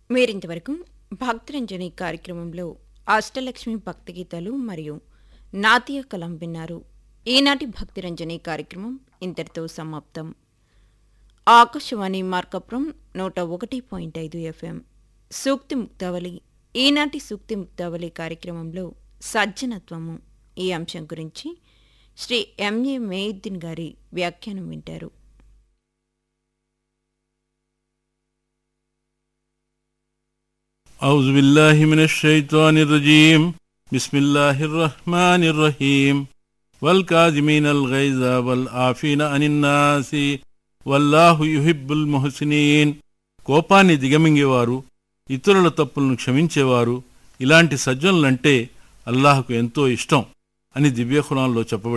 మీరింతవరకు భక్తరంజని కార్యక్రమంలో అష్టలక్ష్మి భక్తి గీతాలు మరియు నాట్య కలం విన్నారు ఈనాటి భక్తిరంజని కార్యక్రమం ఇంతటితో సమాప్తం ఆకాశవాణి మార్కపురం నూట ఒకటి పాయింట్ ఐదు ఎఫ్ఎం సూక్తి ముక్తావళి ఈనాటి సూక్తి ముక్తావళి కార్యక్రమంలో సజ్జనత్వము ఈ అంశం గురించి శ్రీ ఎంఏ మేయుద్దీన్ గారి వ్యాఖ్యానం వింటారు أعوذ بالله من الشيطان الرجيم بسم الله الرحمن الرحيم والكاظمين الغيظ والعافين عن الناس والله يحب المحسنين కోపాన్ని దిగమింగేవారు ఇతరుల తప్పులను క్షమించేవారు ఇలాంటి సజ్జనులంటే అల్లాహకు ఎంతో ఇష్టం అని దివ్యఖురాన్లో చెప్పబడింది